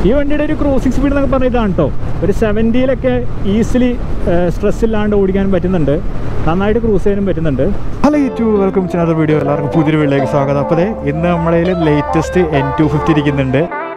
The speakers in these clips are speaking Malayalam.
ഈ വണ്ടിയുടെ ഒരു ക്രോസിംഗ് സ്പീഡ് എന്നൊക്കെ പറഞ്ഞ ഇതാണ് കേട്ടോ ഒരു സെവൻറ്റിയിലൊക്കെ ഈസിലി സ്ട്രെസ് ഇല്ലാണ്ട് ഓടിക്കാൻ പറ്റുന്നുണ്ട് നന്നായിട്ട് ക്രൂസ് ചെയ്യാനും പറ്റുന്നുണ്ട് ഹലോ യൂട്യൂബ് വെൽക്കം ചെയ്യുന്ന വീഡിയോ എല്ലാവർക്കും പുതിയൊരു വീഡിയോയിലേക്ക് സ്വാഗതം അപ്പോൾ ദേ ഇന്ന് നമ്മളെ ലേറ്റസ്റ്റ് എൻ ടു ഫിഫ്റ്റി ഇരിക്കുന്നുണ്ട്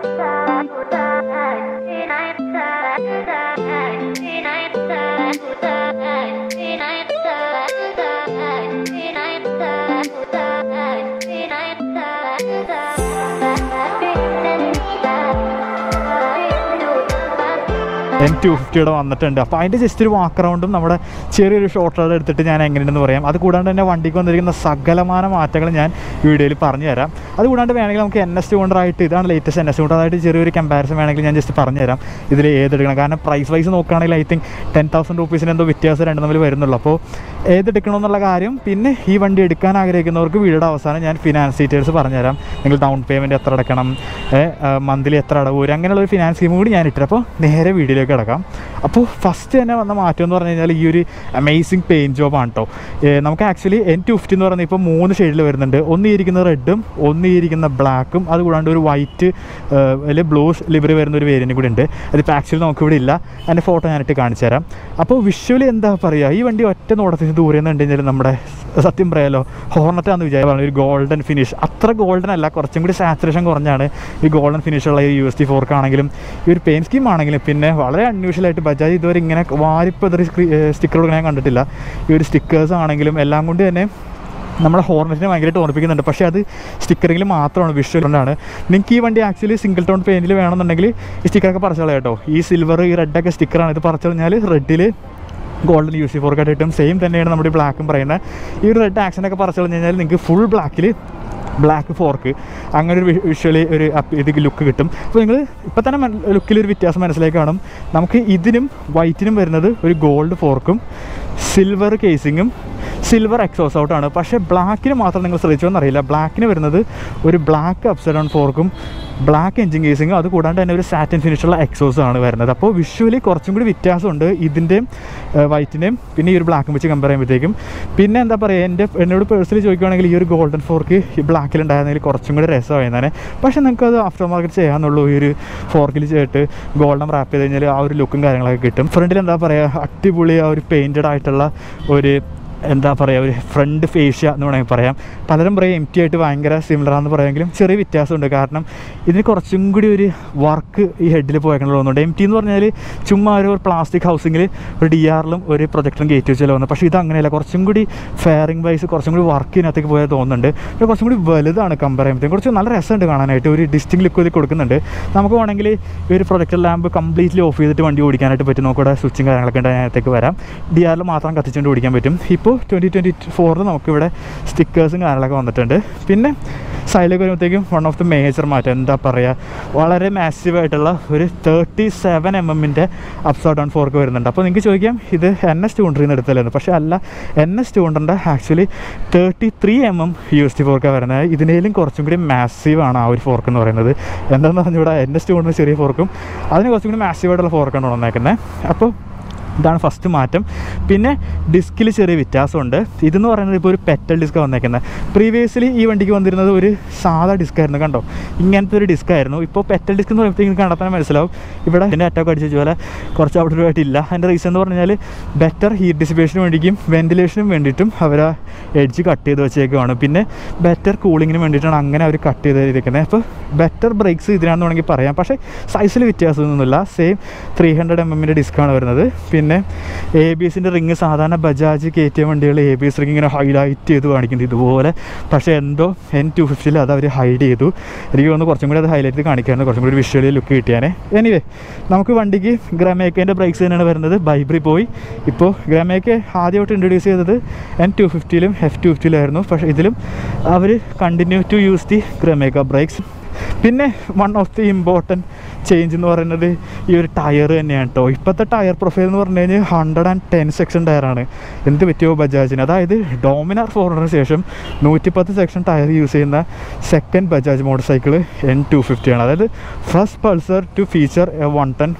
എൻ ടു ഫിഫ്റ്റിയുടെ വന്നിട്ടുണ്ട് അപ്പോൾ അതിൻ്റെ ജസ്റ്റ് ഒരു വാക്ക് റൗണ്ടും നമ്മുടെ ചെറിയൊരു ഷോർട്ട് റൈഡ് എടുത്തിട്ട് ഞാൻ എങ്ങനെയുണ്ടെന്ന് പറയാം അത് കൂടാണ്ട് തന്നെ വണ്ടിക്ക് വന്നിരിക്കുന്ന സകലമാന മാറ്റങ്ങൾ ഞാൻ ഈ വീഡിയോയിൽ പറഞ്ഞു തരാം അത് കൂടാണ്ട് വേണമെങ്കിൽ നമുക്ക് എൻ എസ് ടു ആയിട്ട് ഇതാണ് ലേറ്റസ്റ്റ് എൻ എസ് ടു അതായിട്ട് ചെറിയൊരു കമ്പാരിസൺ വേണമെങ്കിൽ ഞാൻ ജസ്റ്റ് പറഞ്ഞു തരാം ഇതിൽ ഏതെടുക്കണം കാരണം പ്രൈസ് വൈസ് നോക്കുകയാണെങ്കിൽ ഐ തിങ്ക് ടെൻ തൗസൻഡ് റുപ്പീസിന് എന്തോ വ്യത്യാസം രണ്ട് തമ്മിൽ വരുന്നുള്ളൂ അപ്പോൾ ഏതെടുക്കണമെന്നുള്ള കാര്യം പിന്നെ ഈ വണ്ടി എടുക്കാൻ ആഗ്രഹിക്കുന്നവർക്ക് വീഡിയോയുടെ അവസാനം ഞാൻ ഫിനാൻസ് ഡീറ്റെയിൽസ് പറഞ്ഞുതരാം നിങ്ങൾ ഡൗൺ പേയ്മെൻറ്റ് എത്ര അടക്കണം മന്ത്ലി എത്ര അടവ് വരും അങ്ങനെയുള്ള ഒരു ഫിനാൻസ് സ്കീം കൂടി ഞാൻ ഇട്ടിട്ട് അപ്പോൾ നേരെ വീഡിയോയിലേക്ക് കിടക്കാം അപ്പോൾ ഫസ്റ്റ് തന്നെ വന്ന മാറ്റം എന്ന് പറഞ്ഞു കഴിഞ്ഞാൽ ഈ ഒരു അമേസിങ് പെയിൻ ജോബാണ് കേട്ടോ നമുക്ക് ആക്ച്വലി എൻ ടു ഫിഫ്റ്റി എന്ന് പറയുന്നത് ഇപ്പോൾ മൂന്ന് ഷെയ്ഡിൽ വരുന്നുണ്ട് ഒന്ന് ഇരിക്കുന്ന റെഡും ഒന്ന് ഇരിക്കുന്ന ബ്ലാക്കും അത് കൂടാണ്ട് ഒരു വൈറ്റ് അല്ലെങ്കിൽ ബ്ലൂ ലിവറി വരുന്ന ഒരു വേരിയൻ്റ് കൂടി ഉണ്ട് അതിപ്പോൾ ആക്ച്വലി നമുക്കിവിടെ ഇല്ല അതിൻ്റെ ഫോട്ടോ ഞാനിട്ട് കാണിച്ചു തരാം അപ്പോൾ വിഷ്വലി എന്താ പറയുക ഈ വണ്ടി ഒറ്റ നോട്ടത്തിന് ദൂരെ നിന്ന് കഴിഞ്ഞാൽ നമ്മുടെ സത്യം പറയാലോ ഹോർണറ്റാന്ന് വിചാരിച്ചു ഒരു ഗോൾഡൻ ഫിനിഷ് അത്ര ഗോൾഡൻ അല്ല കുറച്ചും കൂടി സാച്ചുറേഷൻ കുറഞ്ഞാണ് ഈ ഗോൾഡൻ ഫിനിഷുള്ള ഈ യു എസ് ടി ഫോർക്കാണെങ്കിലും ഈ ഒരു പെയിൻ സ്കീം ആണെങ്കിലും പിന്നെ വളരെ അൺയൂഷ്വലായിട്ട് ബജാജ് ഇതുവരെ ഇങ്ങനെ വാരിപ്പതറി സ്റ്റിക്കർ കൊടുക്കാൻ ഞാൻ കണ്ടിട്ടില്ല ഈ ഒരു സ്റ്റിക്കേഴ്സ് ആണെങ്കിലും എല്ലാം കൊണ്ട് തന്നെ നമ്മളെ ഹോർണറ്റിനെ ഭയങ്കരമായിട്ട് ഓർമ്മിപ്പിക്കുന്നുണ്ട് പക്ഷേ അത് സ്റ്റിക്കറിങ്ങിൽ മാത്രമാണ് വിഷ്വൽ കൊണ്ടാണ് നിങ്ങൾക്ക് ഈ വണ്ടി ആക്ച്വലി സിംഗിൾ ടോൺ പെയിൻറ്റിൽ വേണമെന്നുണ്ടെങ്കിൽ ഈ സ്റ്റിക്കറൊക്കെ പറിച്ചോളാം കേട്ടോ ഈ സിൽവർ ഈ റെഡൊക്കെ സ്റ്റിക്കറാണ് ഇത് പറിച്ചു കഴിഞ്ഞാൽ റെഡിൽ ഗോൾഡൻ യു സി ഫോർക്ക് ആയിട്ടും സെയിം തന്നെയാണ് നമ്മുടെ ബ്ലാക്കും പറയുന്നത് ഈ ഒരു റെഡ് ആക്ഷനൊക്കെ പറിച്ചു കഴിഞ്ഞാൽ നിങ്ങൾക്ക് ഫുൾ ബ്ലാക്കിൽ ബ്ലാക്ക് ഫോർക്ക് അങ്ങനെ ഒരു വിഷ്വലി ഒരു ഇത് ലുക്ക് കിട്ടും അപ്പോൾ നിങ്ങൾ ഇപ്പം തന്നെ ലുക്കിലൊരു വ്യത്യാസം മനസ്സിലാക്കി കാണും നമുക്ക് ഇതിനും വൈറ്റിനും വരുന്നത് ഒരു ഗോൾഡ് ഫോർക്കും സിൽവർ കേസിങ്ങും സിൽവർ എക്സോസ് ഔട്ടാണ് പക്ഷേ ബ്ലാക്കിന് മാത്രം നിങ്ങൾ ശ്രദ്ധിച്ചോ എന്നറിയില്ല ബ്ലാക്കിന് വരുന്നത് ഒരു ബ്ലാക്ക് അപ്സൈഡ് ഫോർക്കും ബ്ലാക്ക് എഞ്ചിൻ കേസിങ്ങും അത് കൂടാണ്ട് തന്നെ ഒരു സാറ്റിൻ ഫിനിഷുള്ള എക്സോസും ആണ് വരുന്നത് അപ്പോൾ വിഷ്വലി കുറച്ചും കൂടി വ്യത്യാസമുണ്ട് ഇതിൻ്റെയും വൈറ്റിൻ്റെയും പിന്നെ ഈ ഒരു ബ്ലാക്കും വെച്ച് കമ്പയർ ചെയ്യുമ്പോഴത്തേക്കും പിന്നെ എന്താ പറയുക എൻ്റെ എന്നോട് പേഴ്സണലി ചോദിക്കുകയാണെങ്കിൽ ഈ ഒരു ഗോൾഡൻ ഫോർക്ക് ഈ ബ്ലാക്കിലുണ്ടായിരുന്നെങ്കിൽ കുറച്ചും കൂടി രസമായിരുന്നേ പക്ഷേ നിങ്ങൾക്ക് അത് ആഫ്റ്റർ മാർക്കറ്റ് ചെയ്യാമെന്നുള്ളൂ ഈ ഒരു ഫോർക്കിൽ ചെയ്തിട്ട് ഗോൾഡൻ റാപ്പ് ചെയ്ത് കഴിഞ്ഞാൽ ആ ഒരു ലുക്കും കാര്യങ്ങളൊക്കെ കിട്ടും ഫ്രണ്ടിൽ എന്താ പറയുക അടിപൊളി ആ ഒരു പെയിൻറ്റഡ് ആയിട്ടുള്ള ഒരു എന്താ പറയുക ഒരു ഫ്രണ്ട് ഫേഷ്യ എന്ന് വേണമെങ്കിൽ പറയാം പലരും പറയും എം ടി ആയിട്ട് ഭയങ്കര സിമിലറാണെന്ന് പറയുമെങ്കിലും ചെറിയ വ്യത്യാസമുണ്ട് കാരണം ഇതിന് കുറച്ചും കൂടി ഒരു വർക്ക് ഈ ഹെഡിൽ പോയേക്കണം തോന്നുന്നുണ്ട് എം ടി എന്ന് പറഞ്ഞാൽ ചുമ്മാ ഒരു പ്ലാസ്റ്റിക് ഹൗസിങ്ങിൽ ഒരു ഡി ആറിലും ഒരു പ്രൊജക്ടറും കയറ്റി വെച്ചാൽ തോന്നുന്നത് പക്ഷേ ഇത് അങ്ങനെയല്ല കുറച്ചും കൂടി ഫെയറിംഗ് വൈസ് കുറച്ചും കൂടി വർക്ക് ഇതിനകത്തേക്ക് പോയാൽ തോന്നുന്നുണ്ട് പിന്നെ കുറച്ചും കൂടി വലുതാണ് കമ്പയർ ചെയ്യുമ്പോഴത്തേക്കും കുറച്ച് നല്ല രസമുണ്ട് കാണാനായിട്ട് ഒരു ഡിസ്റ്റിങ് ലുക്ക് ഇതിൽ കൊടുക്കുന്നുണ്ട് നമുക്ക് വേണമെങ്കിൽ ഈ ഒരു പ്രൊജക്ടർ ലാമ്പ് കംപ്ലീറ്റ്ലി ഓഫ് ചെയ്തിട്ട് വണ്ടി ഓടിക്കാനായിട്ട് പറ്റും നമുക്കിവിടെ സ്വിച്ചും കാര്യങ്ങളൊക്കെ ഉണ്ട് അതിനകത്തേക്ക് വരാം ഡി ആറിൽ മാത്രം കത്തിച്ചുകൊണ്ട് ഓടിക്കാൻ പറ്റും ഇപ്പോൾ ട്വൻറ്റി ട്വൻറ്റി ഫോറിൽ നമുക്കിവിടെ സ്റ്റിക്കേഴ്സും കാര്യങ്ങളൊക്കെ വന്നിട്ടുണ്ട് പിന്നെ സൈഡിലേക്ക് വരുമ്പോഴത്തേക്കും വൺ ഓഫ് ദി മേജർ മാറ്റം എന്താ പറയുക വളരെ മാസീവ് ആയിട്ടുള്ള ഒരു തേർട്ടി സെവൻ എം എമ്മിൻ്റെ അപ്സൈഡ് ഡൗൺ ഫോർക്ക് വരുന്നുണ്ട് അപ്പോൾ നിങ്ങൾക്ക് ചോദിക്കാം ഇത് എൻ എസ് ടു ഹൺഡ്രിൽ നിന്ന് എടുത്തല്ലെന്ന് പക്ഷേ അല്ല എൻ എസ് ടു ഹൺഡ്രഡിൻ്റെ actually thirty three M M U S T ഫോർക്കാണ് വരുന്നത് ഇതിനേലും കുറച്ചും കൂടി മാസീവ് ആണ് ആ ഒരു ഫോർക്ക് എന്ന് പറയുന്നത് എന്താണെന്ന് പറഞ്ഞാൽ എൻ എസ് ടു ഹൺഡ്രഡ് ചെറിയ ഫോർക്കും അതിന് കുറച്ചും കൂടി മാസീവ് ആയിട്ടുള്ള ഫോർക്കാണ് വന്നേക്കുന്നത് അപ്പോൾ ഇതാണ് ഫസ്റ്റ് മാറ്റം പിന്നെ ഡിസ്കിൽ ചെറിയ വ്യത്യാസമുണ്ട് ഇതെന്ന് പറയുന്നത് ഇപ്പോൾ ഒരു പെറ്റൽ ഡിസ്ക് വന്നേക്കുന്നത് പ്രീവിയസ്ലി ഈ വണ്ടിക്ക് വന്നിരുന്നത് ഒരു സാധാ ഡിസ്ക് ആയിരുന്നു കണ്ടോ ഇങ്ങനത്തെ ഒരു ഡിസ്ക് ആയിരുന്നു ഇപ്പോൾ പെറ്റൽ ഡിസ്ക് എന്ന് പറയുമ്പോഴത്തേക്കും കണ്ടെത്താൻ മനസ്സിലാവും ഇവിടെ ഇതിൻ്റെ അറ്റൊക്കെ അടിച്ച പോലെ കുറച്ച് അവിടെ ആയിട്ടില്ല അതിൻ്റെ റീസൺ എന്ന് പറഞ്ഞാൽ ബെറ്റർ ഹീറ്റ് ഡിസിപ്പേഷന് വേണ്ടിയും വെൻറ്റിലേഷനും വേണ്ടിയിട്ടും അവർ ആ എഡ്ജ് കട്ട് ചെയ്ത് വെച്ചേക്കുവാണ് പിന്നെ ബെറ്റർ കൂളിങ്ങിന് വേണ്ടിയിട്ടാണ് അങ്ങനെ അവർ കട്ട് ചെയ്ത് ചെയ്തിരിക്കുന്നത് അപ്പോൾ ബെറ്റർ ബ്രേക്സ് ഇതിനാണെന്ന് വേണമെങ്കിൽ പറയാം പക്ഷേ സൈസിൽ വ്യത്യാസമൊന്നുമില്ല സെയിം ത്രീ ഹൺഡ്രഡ് എം എമ്മിൻ്റെ ഡിസ്ക്കാണ് വരുന്നത് പിന്നെ എ ബി എസിൻ്റെ റിങ് സാധാരണ ബജാജ് കെ ടി എം വണ്ടികൾ എ ബി എസ് റിങ് ഇങ്ങനെ ഹൈലൈറ്റ് ചെയ്ത് കാണിക്കുന്നത് ഇതുപോലെ പക്ഷേ എന്തോ എൻ ടു ഫിഫ്റ്റിയിൽ അത് അവർ ഹൈഡ് ചെയ്തു എനിക്ക് തോന്നുന്നു കുറച്ചും കൂടി അത് ഹൈലൈറ്റ് ചെയ്ത് കാണിക്കാറുണ്ട് കുറച്ചും കൂടി വിഷ്വലി ലുക്ക് കിട്ടിയാനേ എനിവേ നമുക്ക് വണ്ടിക്ക് ഗ്രാമേക്കേൻ്റെ ബ്രേക്സ് തന്നെയാണ് വരുന്നത് ബൈബ്രി പോയി ഇപ്പോൾ ഗ്രാമേക്ക് ആദ്യമായിട്ട് ഇൻട്രൊഡ്യൂസ് ചെയ്തത് എൻ ടു ഫിഫ്റ്റിയിലും എഫ് ടു ഫിഫ്റ്റിയിലായിരുന്നു പക്ഷേ ഇതിലും അവർ continue to use the Grimeca brakes പിന്നെ one of the important change എന്ന് പറയുന്നത് ഈ ഒരു ടയർ തന്നെയാണ് കേട്ടോ ഇപ്പോഴത്തെ ടയർ പ്രൊഫൈൽ എന്ന് പറഞ്ഞു കഴിഞ്ഞാൽ ഹൺഡ്രഡ് ആൻഡ് ടെൻ സെക്ഷൻ ടയറാണ് എന്ത് പറ്റിയോ ബജാജിന് അതായത് ഡോമിനാർ ഫോറിനറിന് ശേഷം നൂറ്റിപ്പത്ത് സെക്ഷൻ ടയർ യൂസ് ചെയ്യുന്ന second Bajaj motorcycle N two fifty ആണ് അതായത് first Pulsar to feature a one ten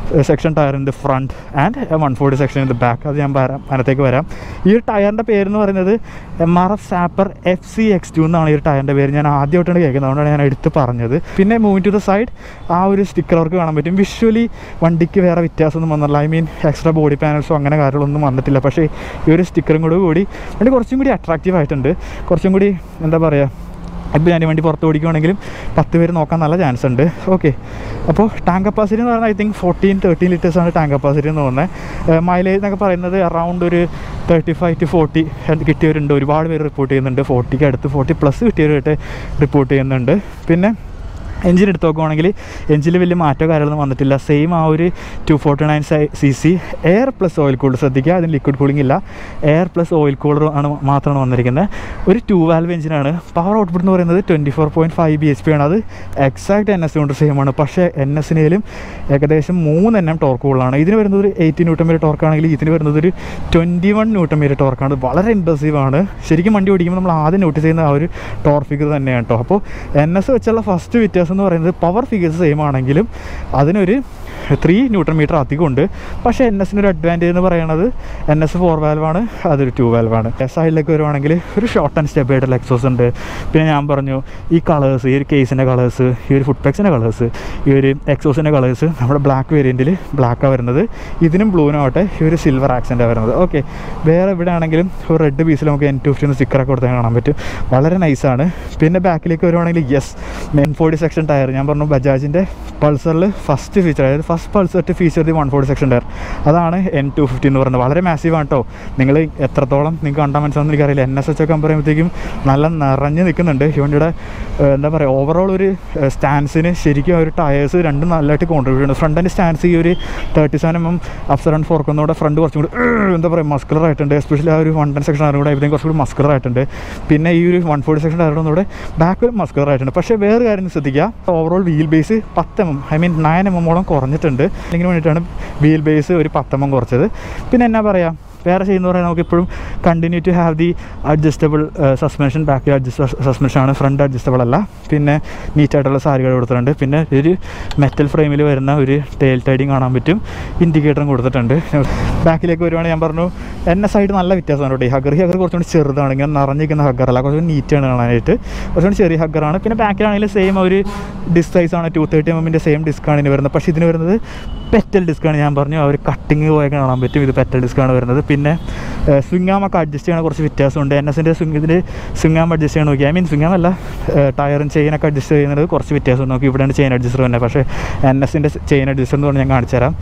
section tyre in the front and one forty section in the back അത് ഞാൻ വരാം അതിനകത്തേക്ക് വരാം ഈ ഒരു ടയറിൻ്റെ പേരെന്ന് പറയുന്നത് M R F zapper F C X two എന്നാണ് ഈ ഒരു ടയറിൻ്റെ പേര് ഞാൻ ആദ്യമായിട്ടാണ് കേൾക്കുന്നത് അതുകൊണ്ടാണ് ഞാൻ എടുത്ത് പറഞ്ഞത് പിന്നെ മൂവിങ് ടു ദ സൈഡ് ആ ഒരു സ്റ്റിക്കർ അവർക്ക് കാണാൻ പറ്റും വിഷ്വലി വണ്ടിക്ക് വേറെ വ്യത്യാസമൊന്നും വന്നില്ല ഐ മീൻ എക്സ്ട്രാ ബോഡി പാനൽസോ അങ്ങനെ കാര്യങ്ങളൊന്നും വന്നിട്ടില്ല പക്ഷേ ഈ ഒരു സ്റ്റിക്കറും കൂടെ കൂടി വണ്ടി കുറച്ചും കൂടി അട്രാക്റ്റീവ് ആയിട്ടുണ്ട് കുറച്ചും കൂടി എന്താ പറയുക ഇപ്പോൾ ഞാൻ ഈ വണ്ടി പുറത്ത് ഓടിക്കുകയാണെങ്കിലും പത്ത് പേര് നോക്കാൻ നല്ല ചാൻസ് ഉണ്ട് ഓക്കെ അപ്പോൾ ടാങ്ക് കപ്പാസിറ്റി എന്ന് പറഞ്ഞാൽ ഐ തിങ്ക് ഫോർട്ടീൻ തേർട്ടീൻ ലിറ്റേഴ്സാണ് ടാങ്ക് കപ്പാസിറ്റി എന്ന് തോന്നുന്നത് മൈലേജ് എന്നൊക്കെ പറയുന്നത് അറൗണ്ട് ഒരു തേർട്ടി ഫൈവ് ടു ഫോർട്ടി കിട്ടിയവരുണ്ട് ഒരുപാട് പേര് റിപ്പോർട്ട് ചെയ്യുന്നുണ്ട് ഫോർട്ടിക്ക് അടുത്ത് ഫോർട്ടി പ്ലസ് കിട്ടിയവരായിട്ട് റിപ്പോർട്ട് ചെയ്യുന്നുണ്ട് പിന്നെ എഞ്ചിൻ എടുത്ത് നോക്കുവാണെങ്കിൽ എഞ്ചിൽ വലിയ മാറ്റോ കാര്യങ്ങളൊന്നും വന്നിട്ടില്ല സെയിം ആ ഒരു two forty nine C C air plus oil cooler ശ്രദ്ധിക്കുക അതിന് ലിക്വിഡ് കൂളിംഗ് ഇല്ല എയർ പ്ലസ് ഓയിൽ കൂളർ ആണ് മാത്രമാണ് വന്നിരിക്കുന്നത് ഒരു ടു വാൽവ് എഞ്ചിനാണ് പവർ ഔട്ട്പുട്ട് എന്ന് പറയുന്നത് twenty four point five B H P ആണ് അത് എക്സാക്ട് എൻ എസ് കൊണ്ട് സെയിം ആണ് പക്ഷേ എൻ എസിനേലും ഏകദേശം മൂന്ന് എൻ എം ടോർക്ക് കൂടുതലാണ് ഇതിന് വരുന്നത് ഒരു എയ്റ്റി ന്യൂട്ടൺ മീറ്റർ ടോർക്കാണെങ്കിൽ ഇതിന് വരുന്നത് ഒരു ട്വൻറ്റി വൺ ന്യൂട്ടൺ മീറ്റർ ടോർക്കാണ് വളരെ ഇമ്പ്രസീവ് ആണ് ശരിക്കും വണ്ടി ഓടിക്കുമ്പോൾ നമ്മൾ ആദ്യം നോട്ടീസ് ചെയ്യുന്ന ആ ഒരു ടോർ ഫിഗർ തന്നെയാണ് കേട്ടോ അപ്പോൾ എൻ എസ് വെച്ചുള്ള ഫസ്റ്റ് വ്യത്യാസം എന്ന് പറയുന്നത് പവർ ഫിഗേഴ്സ് സെയിം ആണെങ്കിലും അതിനൊരു ത്രീ ന്യൂട്രൺ മീറ്റർ അധികമുണ്ട് പക്ഷേ എൻ എസിന് ഒരു അഡ്വാൻറ്റേജ് എന്ന് പറയുന്നത് എൻ എസ് ഫോർ വാൽവാണ് അതൊരു ടു വാൽവാണ് സൈഡിലേക്ക് വരുവാണെങ്കിൽ ഒരു ഷോർട്ട് ആൻഡ് സ്റ്റെപ്പ് ആയിട്ടുള്ള എക്സോസ് ഉണ്ട് പിന്നെ ഞാൻ പറഞ്ഞു ഈ കളേഴ്സ് ഈ ഒരു കേസിൻ്റെ കളേഴ്സ് ഈ ഒരു ഫുഡ് പെക്സിൻ്റെ കളേഴ്സ് ഈ ഒരു എക്സോസിൻ്റെ കളേഴ്സ് നമ്മുടെ ബ്ലാക്ക് വേരിയൻറ്റിൽ ബ്ലാക്കാണ് വരുന്നത് ഇതിനും ബ്ലൂവിനാവട്ടെ ഈ ഒരു സിൽവർ ആക്സെൻ്റാണ് വരുന്നത് ഓക്കെ വേറെ എവിടെ ആണെങ്കിലും ഒരു റെഡ് പീസിൽ നമുക്ക് എൻ ടു ഫിഫ്റ്റിന്ന് സ്റ്റിക്കറൊക്കെ കൊടുത്താൽ കാണാൻ പറ്റും വളരെ നൈസാണ് പിന്നെ ബാക്കിലേക്ക് വരുവാണെങ്കിൽ yes men forty section tyre ഞാൻ പറഞ്ഞു ബജാജിൻ്റെ പൾസറിൽ ഫസ്റ്റ് ഫീച്ചർ അതായത് first Pulsar to feature the one forty section tyre അതാണ് എൻ ടു ഫിഫ്റ്റി എന്ന് പറയുന്നത് വളരെ മാസീവാണ് കേട്ടോ നിങ്ങൾ എത്രത്തോളം നിങ്ങൾക്ക് കണ്ടാൽ മനസ്സിലാവുന്ന എനിക്കറിയില്ല എൻ എസ് എച്ച് ഒക്കെ കമ്പയർ ചെയ്യുമ്പോഴത്തേക്കും നല്ല നിറഞ്ഞ് നിൽക്കുന്നുണ്ട് ഈ വണ്ടിയുടെ ഏഹ്, എന്താ പറയുക ഓവറോൾ ഒരു സ്റ്റാൻസിന് ശരിക്കും ആ ഒരു ടയേഴ്സ് രണ്ടും നല്ലതായിട്ട് കോൺട്രിബ്യൂട്ട് ചെയ്യുന്നു ഫ്രണ്ടിൻ്റെ സ്റ്റാൻസ് ഈ ഒരു thirty seven M M upside and ഫോർക്കുന്നതോടെ ഫ്രണ്ട് കുറച്ചും കൂടി ഏഹ്, എന്താ പറയുക മസ്കുലർ ആയിട്ടുണ്ട് എസ്പെഷ്യലി ആ ഒരു വൺ ടെൻ സെക്ഷൻ ആരും കൂടെ ഇവിടെയും കുറച്ചും കൂടി മസ്കുലർ ആയിട്ടുണ്ട് പിന്നെ ഈ ഒരു വൺ ഫോർട്ടി സെക്ഷൻ ആരുടെ കൂടെ ബാക്ക് മസ്കുലർ ആയിട്ടുണ്ട് പക്ഷേ വേറെ കാര്യം ശ്രദ്ധിക്കുക ഓവറോൾ വീൽ ബേസ് പത്ത് M M I mean nine M എമ്മോളം കുറഞ്ഞിട്ടുണ്ട് അതിന് വേണ്ടിയിട്ടാണ് വീൽ ബേസ് ഒരു പത്തെണ്ണം കുറച്ചത് പിന്നെ എന്നാ പറയുക വേറെ ചെയ്യുന്ന പറയാൻ നമുക്ക് ഇപ്പോഴും continue to have the adjustable suspension ബാക്കിൽ അഡ്ജസ്റ്റ് സസ്പെൻഷൻ ആണ് ഫ്രണ്ട് അഡ്ജസ്റ്റബിൾ അല്ല പിന്നെ നീറ്റായിട്ടുള്ള സാരികൾ കൊടുത്തിട്ടുണ്ട് പിന്നെ ഒരു മെറ്റൽ ഫ്രെയിമിൽ വരുന്ന ഒരു ടെയിൽ ടൈഡിങ് കാണാൻ പറ്റും ഇൻഡിക്കേറ്ററും കൊടുത്തിട്ടുണ്ട് ബാക്കിലേക്ക് വരുവാണെങ്കിൽ ഞാൻ പറഞ്ഞു എന്നെ സൈഡ് നല്ല വ്യത്യാസമാണ് കേട്ടോ ഈ ഹഗർ ഈ ഹഗർ കുറച്ചുകൂടി ചെറുതാണ് ഇങ്ങനെ നിറഞ്ഞിരിക്കുന്ന ഹഗറല്ല കുറച്ചുകൂടി നീറ്റാണ് കാണാനായിട്ട് കുറച്ചുകൂടി ചെറിയ ഹഗറാണ് പിന്നെ ബാക്കിലാണെങ്കിൽ സെയിം ഒരു ഡിസ്ക് സൈസ് ആണ് ടു തേർട്ടി എം എമ്മിൻ്റെ സെയിം ഡിസ്ക്കാണ് ഇതിന് വരുന്നത് പക്ഷേ ഇതിന് വരുന്നത് പെറ്റൽ ഡിസ്ക്കാണ് ഞാൻ പറഞ്ഞു ആ ഒരു കട്ടിങ് പോയൊക്കെ കാണാൻ പറ്റും ഇത് പെറ്റൽ ഡിസ്ക്കാണ് വരുന്നത് പിന്നെ സ്വിങ്ങാമൊക്കെ അഡ്ജസ്റ്റ് ചെയ്യണ കുറച്ച് വ്യത്യാസമുണ്ട് എൻ എസിൻ്റെ സ്വിങ് ഇതിൽ സ്വിങ്ങാം അഡ്ജസ്റ്റ് ചെയ്യണം നോക്കി ഐ മീൻ സ്വിങ്ങാം അല്ല ടയറും ചെയിനൊക്കെ അഡ്ജസ്റ്റ് ചെയ്യുന്നത് കുറച്ച് വ്യത്യാസം നോക്കി ഇവിടെയാണ് ചെയിൻ അഡ്ജസ്റ്റർ തന്നെ പക്ഷേ എൻ എസിൻ്റെ ചെയിൻ അഡ്ജസ്റ്റർ എന്ന് പറഞ്ഞാൽ ഞാൻ കാണിച്ചു തരാം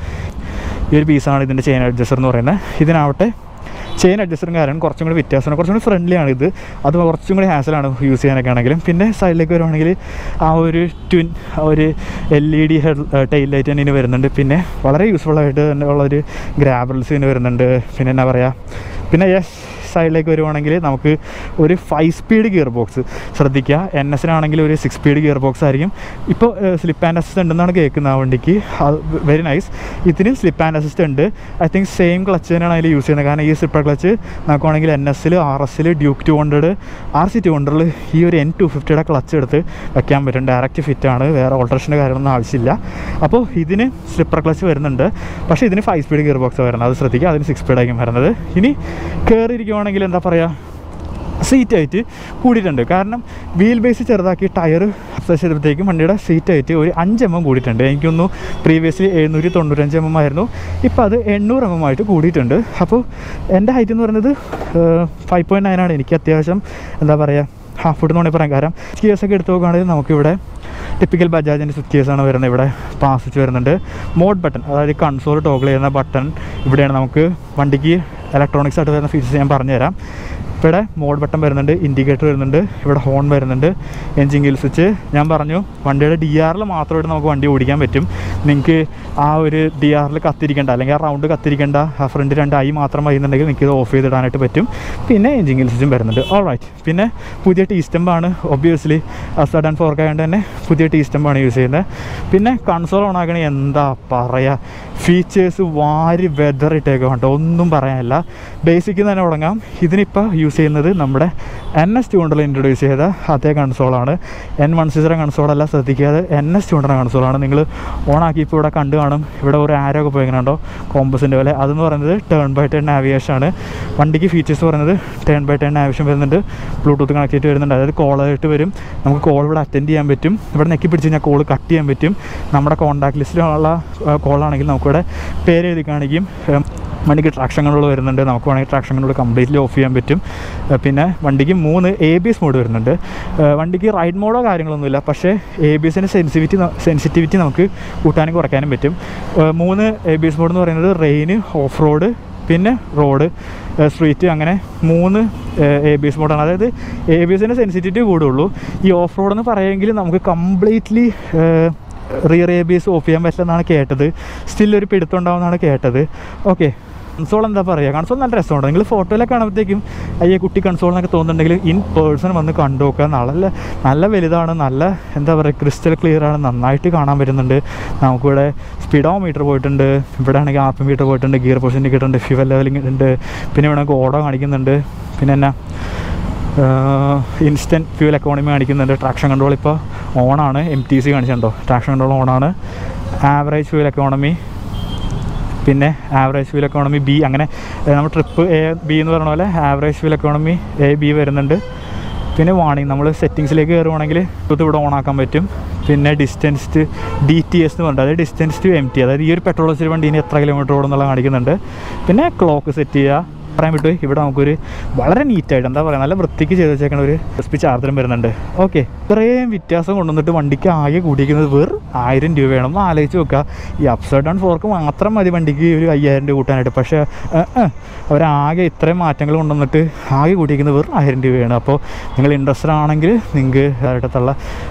ഈ ഒരു പീസാണ് ഇതിൻ്റെ ചെയിൻ അഡ്ജസ്റ്റർ എന്ന് പറയുന്നത് ഇതിനാവട്ടെ ചെയിൻ അഡ്ജസ്റ്ററും കാരണം കുറച്ചും കൂടി വ്യത്യാസമാണ് കുറച്ചും കൂടി ഫ്രണ്ട്ലി ആണ് ഇത് അത് കുറച്ചും കൂടി ഹാസലാണ് യൂസ് ചെയ്യാനൊക്കെ ആണെങ്കിലും പിന്നെ സൈഡിലേക്ക് വരുവാണെങ്കിൽ ആ ഒരു ട്വിൻ ആ ഒരു L E D head tail light തന്നെ ഇതിന് വരുന്നുണ്ട് പിന്നെ വളരെ യൂസ്ഫുൾ ആയിട്ട് തന്നെ ഉള്ളൊരു ഗ്രാബിൾസ് ഇതിന് വരുന്നുണ്ട് പിന്നെ എന്നാ പറയുക പിന്നെ യെസ് സൈഡിലേക്ക് വരുവാണെങ്കിൽ നമുക്ക് ഒരു ഫൈവ് സ്പീഡ് ഗിയർ ബോക്സ് ശ്രദ്ധിക്കുക എൻ എസിനാണെങ്കിൽ ഒരു സിക്സ് സ്പീഡ് ഗിയർ ബോക്സ് ആയിരിക്കും ഇപ്പോൾ സ്ലിപ്പ് ആൻഡ് അസിസ്റ്റ് ഉണ്ടെന്നാണ് കേൾക്കുന്നത് ആ വണ്ടിക്ക് വെരി നൈസ് ഇതിന് സ്ലിപ്പ് ആൻഡ് അസിസ്റ്റ് ഉണ്ട് ഐ തിങ്ക് സെയിം ക്ലച്ച് തന്നെയാണ് അതിൽ യൂസ് ചെയ്യുന്നത് കാരണം ഈ സ്ലിപ്പർ ക്ലച്ച് നോക്കുവാണെങ്കിൽ എൻ എസിൽ ആർ എസിൽ Duke two hundred R C two ഹൺഡ്രഡിൽ ഈ ഒരു എൻ ടു ഫിഫ്റ്റിയുടെ ക്ലച്ച് എടുത്ത് വെക്കാൻ പറ്റും ഡയറക്റ്റ് ഫിറ്റ് ആണ് വേറെ ഓൾട്രേഷൻ്റെ കാര്യങ്ങളൊന്നും ആവശ്യമില്ല അപ്പോൾ ഇതിന് സ്ലിപ്പർ ക്ലച്ച് വരുന്നുണ്ട് പക്ഷേ ഇതിന് ഫൈവ് സ്പീഡ് ഗിയർ ബോക്സ് വരുന്നത് അത് ശ്രദ്ധിക്കുക അതിന് സിക്സ് സ്പീഡായിരിക്കും വരുന്നത് ഇനി കയറിയിരിക്കുവാണെങ്കിൽ എന്താ പറയുക സീറ്റ് ഹൈറ്റ് കൂടിയിട്ടുണ്ട് കാരണം വീൽ ബേസ് ചെറുതാക്കി ടയർ ചെയ്തപ്പോഴത്തേക്കും വണ്ടിയുടെ സീറ്റ് ഹൈറ്റ് ഒരു അഞ്ച് എം എം കൂടിയിട്ടുണ്ട് എനിക്കൊന്നു പ്രീവിയസ്ലി എഴുന്നൂറ്റി തൊണ്ണൂറ്റഞ്ച് എം എം ആയിരുന്നു ഇപ്പോൾ അത് എണ്ണൂറ് എം എം ആയിട്ട് കൂടിയിട്ടുണ്ട് അപ്പോൾ എൻ്റെ ഹൈറ്റ് എന്ന് പറയുന്നത് ഫൈവ് പോയിൻറ്റ് നയൻ ആണ് എനിക്ക് അത്യാവശ്യം എന്താ പറയുക ഹാഫ് ഫുഡ് എന്ന് വേണമെങ്കിൽ പറയാം കാരണം സ്കിയേഴ്സ് ഒക്കെ എടുത്ത് നോക്കുകയാണെങ്കിൽ നമുക്കിവിടെ ടിപ്പിക്കൽ ബജാജിൻ്റെ സ്വിച്ച് ആണ് വരുന്നത് ഇവിടെ പാസ് വരുന്നുണ്ട് മോഡ് ബട്ടൺ അതായത് കൺസോൾ ടോഗിൾ ചെയ്യുന്ന ബട്ടൺ ഇവിടെയാണ് നമുക്ക് വണ്ടിക്ക് ഇലക്ട്രോണിക്സ് ആയിട്ട് വരുന്ന ഫീച്ചേഴ്സ് ഞാൻ പറഞ്ഞുതരാം ഇവിടെ മോഡ് ബട്ടൺ വരുന്നുണ്ട് ഇൻഡിക്കേറ്റർ വരുന്നുണ്ട് ഇവിടെ ഹോൺ വരുന്നുണ്ട് എൻജിൻ ഗിൽ സ്വിച്ച് ഞാൻ പറഞ്ഞു വണ്ടിയുടെ ഡി ആറിൽ മാത്രമായിട്ട് നമുക്ക് വണ്ടി ഓടിക്കാൻ പറ്റും നിങ്ങൾക്ക് ആ ഒരു ഡി ആറിൽ കത്തിരിക്കേണ്ട അല്ലെങ്കിൽ ആ റൗണ്ട് കത്തിരിക്കേണ്ട ആ ഫ്രണ്ട് രണ്ട് ഐ മാത്രം മതിയെന്നുണ്ടെങ്കിൽ നിങ്ങൾക്ക് ഇത് ഓഫ് ചെയ്തിടാനായിട്ട് പറ്റും പിന്നെ എൻജിൻ ഗിൽ സ്വിച്ചും വരുന്നുണ്ട് ഓൾ റൈറ്റ് പിന്നെ പുതിയ ടീ സ്റ്റമ്പാണ് ഒബ്വിയസ്ലി അസഡ് ആൻഡ് ഫോർക്ക് ആയതുകൊണ്ട് തന്നെ പുതിയ ടീ സ്റ്റമ്പാണ് യൂസ് ചെയ്യുന്നത് പിന്നെ കൺസോൾ ഓൺ ആക്കണേ എന്താ പറയുക ഫീച്ചേഴ്സ് വാരി വെതറിട്ടേക്ക് വേണ്ട ഒന്നും പറയാനില്ല ബേസിക്കിൽ തന്നെ തുടങ്ങാം ഇതിനിപ്പോൾ യൂസ് ചെയ്യുന്നത് നമ്മുടെ എൻ എസ് ടു ഹൺഡ്രഡിൽ ഇൻട്രൊഡ്യൂസ് ചെയ്ത അതേ കൺസോളാണ് എൻ വൺ സീസറെ കൺസോളല്ല ശ്രദ്ധിക്കാതെ എൻ എസ് ടു ഹൺഡ്രഡ് കൺസോളാണ് നിങ്ങൾ ഓണാക്കി ഇപ്പോൾ ഇവിടെ കണ്ടു കാണും ഇവിടെ ഒരു ആരോ ഒക്കെ പോയിങ്ങനെയുണ്ടോ കോമ്പസിൻ്റെ പോലെ അതെന്ന് പറയുന്നത് ടേൺ ബൈ ടേൺ നാവിഗേഷൻ ആണ് വണ്ടിക്ക് ഫീച്ചേഴ്സ് പറയുന്നത് ടേൺ ബൈ ടേൺ നാവിഗേഷൻ വരുന്നുണ്ട് ബ്ലൂടൂത്ത് കണക്ട് ചെയ്തിട്ട് വരുന്നുണ്ട് അതായത് കോളായിട്ട് വരും നമുക്ക് കോൾ ഇവിടെ അറ്റൻഡ് ചെയ്യാൻ പറ്റും ഇവിടെ നെക്കി പിടിച്ച് കഴിഞ്ഞാൽ കോൾ കട്ട് ചെയ്യാൻ പറ്റും നമ്മുടെ കോൺടാക്ട് ലിസ്റ്റിലുള്ള കോളാണെങ്കിൽ നമുക്കിവിടെ പേര് എഴുതി കാണിക്കും ഉം, വണ്ടിക്ക് ട്രാക്ഷൻ കൺട്രോൾ വരുന്നുണ്ട് നമുക്ക് വേണമെങ്കിൽ ട്രാക്ഷൻ കൺട്രോൾ കംപ്ലീറ്റ്ലി ഓഫ് ചെയ്യാൻ പറ്റും ഏഹ് പിന്നെ വണ്ടിക്ക് മൂന്ന് എ ബി എസ് മോഡ് വരുന്നുണ്ട് ഏഹ് വണ്ടിക്ക് റൈഡ് മോഡോ കാര്യങ്ങളൊന്നുമില്ല പക്ഷേ എ ബി എസിൻ്റെ സെൻസിറ്റിവിറ്റി സെൻസിറ്റിവിറ്റി നമുക്ക് കൂട്ടാനും കുറയ്ക്കാനും പറ്റും ഏഹ് മൂന്ന് എ ബി എസ് മോഡ് എന്ന് പറയുന്നത് റെയിന് ഓഫ് റോഡ് പിന്നെ റോഡ് സ്ട്രീറ്റ് അങ്ങനെ മൂന്ന് എ ബി എസ് മോഡാണ് അതായത് എ ബി എസിൻ്റെ സെൻസിറ്റിവിറ്റി കൂടുള്ളൂ ഈ ഓഫ് റോഡ് എന്ന് പറയുമെങ്കിൽ നമുക്ക് completely rear A B S off ചെയ്യാൻ പറ്റില്ലെന്നാണ് കേട്ടത് സ്റ്റിൽ ഒരു പിടുത്തം ഉണ്ടാവുമെന്നാണ് കേട്ടത് ഓക്കെ കൺസോൾ എന്താ പറയുക കൺസോൾ നല്ല രസമുണ്ട് നിങ്ങൾ ഫോട്ടോയിലൊക്കെ കാണുമ്പോഴത്തേക്കും അയ്യേ കുട്ടി കൺസോൾ എന്നൊക്കെ തോന്നുന്നുണ്ടെങ്കിൽ ഇൻ പേഴ്സൺ വന്ന് കണ്ടു നോക്കുക നല്ല നല്ല വലുതാണ് നല്ല എന്താ പറയുക ക്രിസ്റ്റൽ ക്ലിയർ ആണ് നന്നായിട്ട് കാണാൻ പറ്റുന്നുണ്ട് നമുക്കിവിടെ സ്പീഡോ മീറ്റർ പോയിട്ടുണ്ട് ഇവിടെ ആണെങ്കിൽ ആർ പി മീറ്റർ പോയിട്ടുണ്ട് ഗിയർ പൊസിഷൻ ഇട്ടിട്ടുണ്ട് ഫ്യൂവൽ ലെവലിംഗ് ഉണ്ട് പിന്നെ ഇവിടെ നമുക്ക് ഓടോ കാണിക്കുന്നുണ്ട് പിന്നെ എന്നാ ഇൻസ്റ്റൻറ്റ് ഫ്യൂൽ എക്കോണമി കാണിക്കുന്നുണ്ട് ട്രാക്ഷൻ കൺട്രോൾ ഇപ്പോൾ ഓണാണ് എം ടി സി കാണിച്ചിട്ടുണ്ടോ ട്രാക്ഷൻ കൺട്രോൾ ഓണാണ് ആവറേജ് ഫ്യൂൽ എക്കോണമി പിന്നെ ആവറേജ് ഫ്യൂൽ എക്കോണമി ബി അങ്ങനെ ഏഹ് നമ്മൾ ട്രിപ്പ് എ ബി എന്ന് പറഞ്ഞ പോലെ average fuel economy A B വരുന്നുണ്ട് പിന്നെ വാണിംഗ് നമ്മൾ സെറ്റിങ്സിലേക്ക് കയറുവാണെങ്കിൽ ഇത് ഇവിടെ ഓൺ ആക്കാൻ പറ്റും പിന്നെ distance to D T S എന്ന് പറഞ്ഞിട്ട് അതായത് ഡിസ്റ്റൻസ് ടു എം ടി അതായത് ഈ ഒരു പെട്രോൾ വെച്ചൊരു വണ്ടീന് എത്ര കിലോമീറ്റർ ഓടുന്നുള്ള കാണിക്കുന്നുണ്ട് പിന്നെ ക്ലോക്ക് സെറ്റ് ചെയ്യുക പറയാൻ വിട്ടു ഇവിടെ നമുക്കൊരു വളരെ നീറ്റായിട്ട് എന്താ പറയുക നല്ല വൃത്തിക്ക് ചെയ്ത് വെച്ചേക്കണ ഒരു എസ് ചാർജറും വരുന്നുണ്ട് ഓക്കെ ഇത്രയും വ്യത്യാസം കൊണ്ടുവന്നിട്ട് വണ്ടിക്ക് ആകെ കൂടിയിരിക്കുന്നത് വെറും ആയിരം രൂപയാണ് ഒന്ന് ആലോചിച്ച് നോക്കുക ഈ അപ്സൈഡ് ഡൗൺ ഫോർക്ക് മാത്രം മതി വണ്ടിക്ക് ഒരു അയ്യായിരം രൂപ കൂട്ടാനായിട്ട് പക്ഷേ ഏഹ്, ഏഹ്, അവരാകെ ഇത്രയും മാറ്റങ്ങൾ കൊണ്ടുവന്നിട്ട് ആകെ കൂട്ടിയിരിക്കുന്നത് വെറും ആയിരം രൂപയാണ് അപ്പോൾ നിങ്ങൾ ഇൻട്രസ്റ്റഡ് ആണെങ്കിൽ നിങ്ങൾക്ക് അടുത്തുള്ള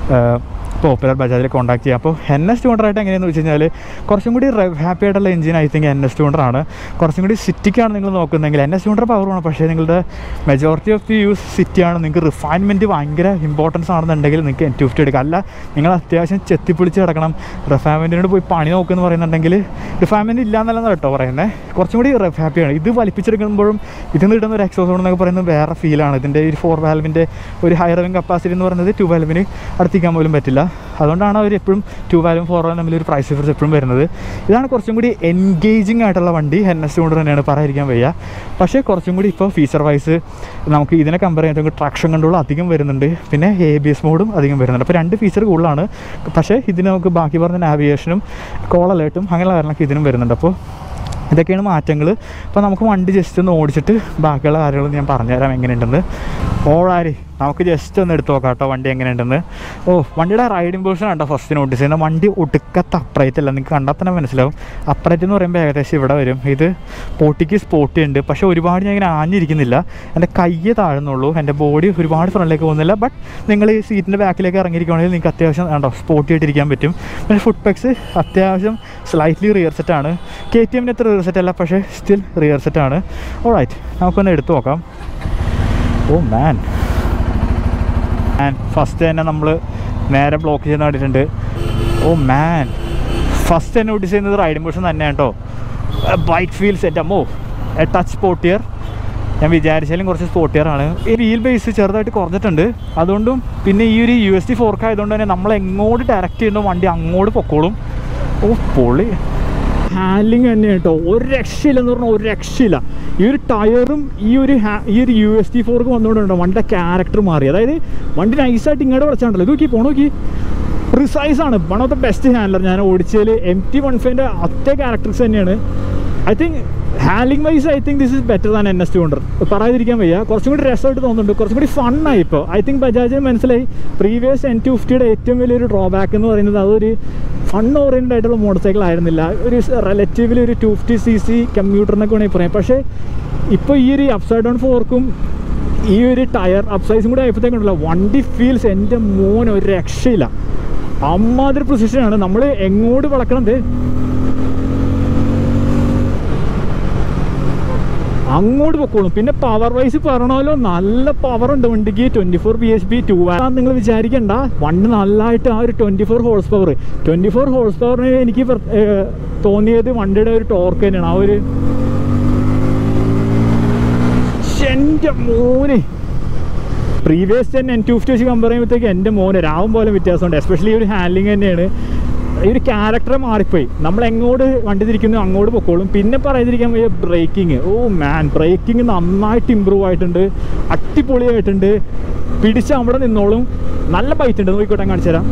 പോപ്പുലർ ബജാജിൽ കോൺടാക്ട് ചെയ്യാം അപ്പോൾ എൻ എസ് ടു ഹൺഡ്രഡ് ആയിട്ട് എങ്ങനെയെന്ന് വെച്ച് കഴിഞ്ഞാൽ കുറച്ചും കൂടി ഹാപ്പി ആയിട്ടുള്ള engine I think N S two hundred ആണ് കുറച്ചും കൂടി സിറ്റിക്കാണ് നിങ്ങൾ നോക്കുന്നതെങ്കിൽ എൻ എസ് ടു ഹൺഡ്രഡ് പവറാണ് പക്ഷേ നിങ്ങളുടെ മെജോറിറ്റി ഓഫ് ദി യൂസ് സിറ്റിയാണ് നിങ്ങൾക്ക് റിഫൈൻമെൻറ്റ് ഭയങ്കര ഇമ്പോർട്ടൻസ് ആണെന്നുണ്ടെങ്കിൽ നിങ്ങൾക്ക് എൻ ടു ഫിഫ്റ്റി എടുക്കാം അല്ല നിങ്ങൾ അത്യാവശ്യം ചെത്തിപ്പിടിച്ച് കിടക്കണം റിഫൈൻമെൻറ്റിനോട് പോയി പണി നോക്കുമെന്ന് പറയുന്നുണ്ടെങ്കിൽ റിഫൈൻമെൻറ്റ് ഇല്ല എന്നല്ല കേട്ടോ പറയുന്നത് കുറച്ചും കൂടി ഹാപ്പിയാണ് ഇത് വലിപ്പിച്ചെടുക്കുമ്പോഴും ഇതിൽ നിന്ന് കിട്ടുന്ന ഒരു എക്സോസോൺ എന്നൊക്കെ പറയുന്നത് വേറെ ഫീലാണ് ഇതിൻ്റെ ഒരു ഫോർ വാൽവിൻ്റെ ഒരു ഹൈ റവിങ് കപ്പാസിറ്റി എന്ന് പറയുന്നത് ടു വാൽവിന് അടുത്തിക്കാൻ പോലും പറ്റില്ല അതുകൊണ്ടാണ് അവർ എപ്പോഴും ടു വാൽവും ഫോർ വാലും തമ്മിൽ ഒരു പ്രൈസ് ഡിഫറൻസ് എപ്പോഴും വരുന്നത് ഇതാണ് കുറച്ചും കൂടി എൻഗേജിങ് ആയിട്ടുള്ള വണ്ടി എൻ എസ് കൊണ്ട് തന്നെയാണ് പറയാതിരിക്കാൻ വയ്യ പക്ഷേ കുറച്ചും കൂടി ഇപ്പോൾ ഫീച്ചർ വൈസ് നമുക്ക് ഇതിനെ കമ്പയർ ചെയ്യുമ്പോൾ ട്രാക്ഷൻ കൺട്രോൾ അധികം വരുന്നുണ്ട് പിന്നെ എ ബി എസ് മോഡും അധികം വരുന്നുണ്ട് അപ്പോൾ രണ്ട് ഫീച്ചർ കൂടുതലാണ് പക്ഷേ ഇതിന് നമുക്ക് ബാക്കി പറഞ്ഞ നാവിഗേഷനും കോൾ അലേർട്ടും അങ്ങനെയുള്ള കാര്യങ്ങളൊക്കെ ഇതിനും വരുന്നുണ്ട് അപ്പോൾ ഇതൊക്കെയാണ് മാറ്റങ്ങൾ അപ്പോൾ നമുക്ക് വണ്ടി ജസ്റ്റ് ഒന്ന് ഓടിച്ചിട്ട് ബാക്കിയുള്ള കാര്യങ്ങൾ ഞാൻ പറഞ്ഞുതരാം എങ്ങനെയുണ്ടെന്ന് ഓളാരി നമുക്ക് ജസ്റ്റ് ഒന്ന് എടുത്ത് നോക്കാം കേട്ടോ വണ്ടി എങ്ങനെയുണ്ടെന്ന് ഓ വണ്ടിയുടെ റൈഡിംഗ് പൊസിഷൻ കണ്ടോ ഫസ്റ്റ് നോട്ടീസ് ചെയ്യുന്നത് വണ്ടി ഒടുക്കത്തെ അപ്രൈറ്റ് അല്ല നിങ്ങൾക്ക് കണ്ടാൽ തന്നെ മനസ്സിലാവും അപ്രൈറ്റ് എന്ന് പറയുമ്പോൾ ഏകദേശം ഇവിടെ വരും ഇത് പോട്ടിക്ക് സ്പോട്ടി ഉണ്ട് പക്ഷേ ഒരുപാട് ഞാൻ ഇങ്ങനെ ആഞ്ഞിരിക്കുന്നില്ല എൻ്റെ കയ്യ് താഴുന്നുള്ളൂ എൻ്റെ ബോഡി ഒരുപാട് ഫ്രണ്ടിലേക്ക് പോകുന്നില്ല ബട്ട് നിങ്ങൾ ഈ സീറ്റിൻ്റെ ബാക്കിലേക്ക് ഇറങ്ങിയിരിക്കുകയാണെങ്കിൽ നിങ്ങൾക്ക് അത്യാവശ്യം കണ്ടോ സ്പോട്ടി ആയിട്ടിരിക്കാൻ പറ്റും പിന്നെ ഫുഡ് പെക്സ് അത്യാവശ്യം സ്ലൈറ്റ്ലി റിയർ സെറ്റാണ് കെ ടി എമ്മിന് അത്ര റിയർ സെറ്റ് അല്ല പക്ഷേ സ്റ്റിൽ റിയർ സെറ്റാണ് ഓൾറൈറ്റ് നമുക്കൊന്ന് എടുത്തു നോക്കാം ഓ മാൻ മാൻ ഫസ്റ്റ് തന്നെ നമ്മൾ നേരെ ബ്ലോക്ക് ചെയ്യുന്ന കണ്ടിട്ടുണ്ട് ഓ മാൻ ഫസ്റ്റ് തന്നെ നോട്ടീസ് ചെയ്യുന്നത് റൈഡിംഗ് പൊസിഷൻ തന്നെയാണ് കേട്ടോ ബൈക്ക് ഫീൽ സെറ്റ് അമ്മോ എ ടച്ച് സ്പോട്ടിയർ ഞാൻ വിചാരിച്ചാലും കുറച്ച് സ്പോട്ടിയർ ആണ് ഈ വീൽ ബേസ് ചെറുതായിട്ട് കുറഞ്ഞിട്ടുണ്ട് അതുകൊണ്ടും പിന്നെ ഈ ഒരു യു എസ് ഡി ഫോർക്ക് ആയതുകൊണ്ട് തന്നെ നമ്മൾ എങ്ങോട്ട് ഡയറക്റ്റ് ചെയ്യുന്ന വണ്ടി അങ്ങോട്ട് പൊക്കോളും ഓ പൊളി ഹാൻഡ്ലിങ് തന്നെ കേട്ടോ ഒരു രക്ഷയില്ലെന്ന് പറഞ്ഞാൽ ഒരു രക്ഷയില്ല ഈ ഒരു ടയറും ഈ ഒരു ഹാ- ഈ ഒരു യു എസ് ടി ഫോർക്ക് വന്നുകൊണ്ടുണ്ടോ വണ്ടിയുടെ ക്യാരക്ടർ മാറി അതായത് വണ്ടി നൈസായിട്ട് ഇങ്ങോട്ട് വിളിച്ചാണ്ടല്ലോ ഇത് നോക്കി പോണോ നോക്കി പ്രിസൈസ് ആണ് one of the best handler ഞാൻ ഓടിച്ചതിൽ എം ടി വൺ ഫൈവിൻ്റെ അത്തേ ക്യാരക്ടേഴ്സ് തന്നെയാണ് I think handling wise I think this is better than N S two hundred പറയാതിരിക്കാൻ വയ്യ കുറച്ചും കൂടി രസമായിട്ട് തോന്നുന്നുണ്ട് കുറച്ചും കൂടി ഫണ്ണായി ഇപ്പോൾ ഐ തിങ്ക് ബജാജിന് മനസ്സിലായി പ്രീവിയസ് എൻ ടു ഫിഫ്റ്റിയുടെ ഏറ്റവും വലിയൊരു ഡ്രോബാക്ക് എന്ന് പറയുന്നത് അതൊരു ഫൺ ഓറിയൻറ്റഡ് ആയിട്ടുള്ള മോട്ടോർ സൈക്കിൾ ആയിരുന്നില്ല ഒരു റിലേറ്റീവ്ലി ഒരു ടു ഫിഫ്റ്റി സി സി കമ്പ്യൂട്ടറിനൊക്കെ വേണമെങ്കിൽ പറയാം പക്ഷേ ഇപ്പോൾ ഈ ഒരു അപ്സൈഡ് ഡൗൺ ഫോർക്കും ഈ ഒരു ടയർ അപ്സൈസും കൂടി ആയപ്പോഴത്തേക്കുണ്ടല്ലോ വണ്ടി ഫീൽസ് എൻ്റെ മോൻ ഒരു രക്ഷയില്ല അമ്മാതിരി പൊസിഷനാണ് നമ്മൾ എങ്ങോട്ട് വളക്കണത് അങ്ങോട്ട് പൊക്കോളും പിന്നെ പവർ വൈസ് പറയണമല്ലോ നല്ല പവർ ഉണ്ട് വണ്ടിക്ക് twenty four B H P ടു നിങ്ങൾ വിചാരിക്കണ്ട വണ്ടി നല്ലതായിട്ട് ആ ഒരു twenty four horsepower twenty four horse പവറിന് എനിക്ക് തോന്നിയത് വണ്ടിയുടെ ഒരു ടോർക്ക് തന്നെയാണ് ആ ഒരു എൻ്റെ മോനെ previous ten N two fifty വെച്ച് കമ്പയർ ചെയ്യുമ്പോഴത്തേക്ക് എൻ്റെ മോനെ രാവും പോലെ വ്യത്യാസമുണ്ട് എസ്പെഷ്യലി ഈ ഒരു ഹാൻഡ്ലിങ് തന്നെയാണ് ഈ ഒരു ക്യാരക്ടർ മാറിപ്പോയി നമ്മൾ എങ്ങോട്ട് വണ്ടി തിരിക്കുന്നു അങ്ങോട്ട് പൊക്കോളും പിന്നെ പറയാതിരിക്കാൻ വയ്യ ബ്രേക്കിങ് ഓ മാൻ ബ്രേക്കിംഗ് നന്നായിട്ട് ഇമ്പ്രൂവ് ആയിട്ടുണ്ട് അടിപൊളിയായിട്ടുണ്ട് പിടിച്ച് അവിടെ നിന്നോളും നല്ല ബൈറ്റ് ഉണ്ട് നോക്കിക്കോട്ടെ കാണിച്ചു തരാം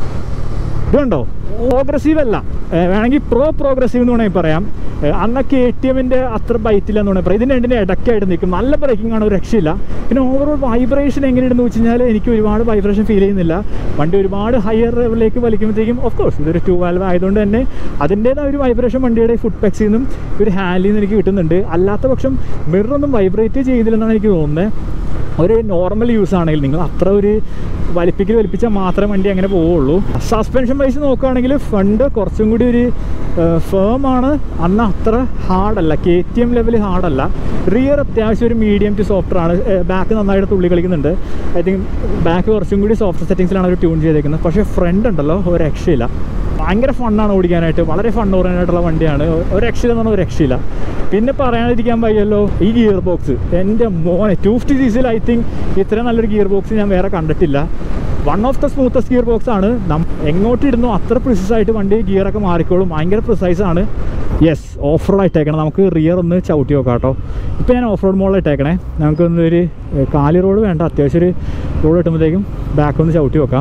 ഇത് കണ്ടോ പ്രോഗ്രസീവ് അല്ല ഏ, വേണമെങ്കിൽ പ്രോ പ്രോഗ്രസീവ് എന്ന് വേണമെങ്കിൽ പറയാം ഏ, അന്നൊക്കെ എ ടി എമ്മിൻ്റെ അത്ര ബൈറ്റില്ല എന്ന് വേണമെങ്കിൽ പറയാം ഇതിന് രണ്ടിൻ്റെ ഇടയ്ക്കായിട്ട് നിൽക്കും നല്ല ബ്രേക്കിംഗ് ആണ് ഒരു രക്ഷയില്ല പിന്നെ ഓവറോൾ വൈബ്രേഷൻ എങ്ങനെയുണ്ടെന്ന് വെച്ച് കഴിഞ്ഞാൽ എനിക്ക് ഒരുപാട് വൈബ്രേഷൻ ഫീൽ ചെയ്യുന്നില്ല വണ്ടി ഒരുപാട് ഹയർ ലെവലിലേക്ക് വലിക്കുമ്പോഴത്തേക്കും ഓഫ് കോഴ്സ് ഇതൊരു ടു വാൽവ് ആയതുകൊണ്ട് തന്നെ അതിൻ്റേതായ ഒരു വൈബ്രേഷൻ വണ്ടിയുടെ ഫുഡ് പെക്സിൽ നിന്നും ഒരു ഹാൻഡിൽ നിന്ന് എനിക്ക് കിട്ടുന്നുണ്ട് അല്ലാത്ത പക്ഷം മിററൊന്നും വൈബ്രേറ്റ് ചെയ്തില്ലെന്നാണ് എനിക്ക് തോന്നുന്നത് ഒരു നോർമൽ യൂസ് ആണെങ്കിൽ നിങ്ങൾ അത്ര ഒരു വലിപ്പിക്കൽ വലിപ്പിച്ചാൽ മാത്രമേ വണ്ടി അങ്ങനെ പോവുള്ളൂ സസ്പെൻഷൻ വൈസ് നോക്കുകയാണെങ്കിൽ ഫ്രണ്ട് കുറച്ചും കൂടി ഒരു ഫേം ആണ് അന്ന് അത്ര ഹാർഡല്ല കെ ടി എം ലെവൽ ഹാർഡല്ല റിയർ അത്യാവശ്യം ഒരു മീഡിയം ടു സോഫ്റ്റ് ആണ് ബാക്ക് നന്നായിട്ട് തുള്ളി കളിക്കുന്നുണ്ട് ഐ തിങ്ക് ബാക്ക് കുറച്ചും കൂടി സോഫ്റ്റ് സെറ്റിങ്സിലാണ് അവർ ട്യൂൺ ചെയ്തേക്കുന്നത് പക്ഷേ ഫ്രണ്ട് ഉണ്ടല്ലോ ഒരു രക്ഷയില്ല ഭയങ്കര ഫണ്ണാണ് ഓടിക്കാനായിട്ട് വളരെ ഫൺ ഓറിയൻ്റായിട്ടുള്ള വണ്ടിയാണ് ഒരു രക്ഷയില്ല എന്ന് പറഞ്ഞാൽ ഒരു രക്ഷയില്ല പിന്നെ പറയാതിരിക്കാൻ വയ്യല്ലോ ഈ ഗിയർ ബോക്സ് എൻ്റെ മോനെ ടു ഫിഫ്റ്റി സി സിയിൽ ഐ തിങ്ക് ഇത്രയും നല്ലൊരു ഗിയർ ബോക്സ് ഞാൻ വേറെ കണ്ടിട്ടില്ല one of the smoothest gearbox ആണ് നം എങ്ങോട്ട് ഇടുന്നു അത്ര പ്രിസൈസ് ആയിട്ട് വണ്ടി ഗിയറൊക്കെ മാറിക്കോളും ഭയങ്കര പ്രിസൈസ് ആണ് യെസ് ഓഫ് റോഡ് ഇട്ടേക്കണം നമുക്ക് റിയർ ഒന്ന് ചവിട്ടി നോക്കാം കേട്ടോ ഇപ്പോൾ ഞാൻ ഓഫ് റോഡ് മോളിൽ ഇട്ടേക്കണേ നമുക്കൊന്ന് ഒരു ഏ, കാലി റോഡ് വേണ്ട അത്യാവശ്യം ഒരു റോഡ് കിട്ടുമ്പോഴത്തേക്കും ബാക്ക് ഒന്ന് ചവിട്ടി നോക്കാം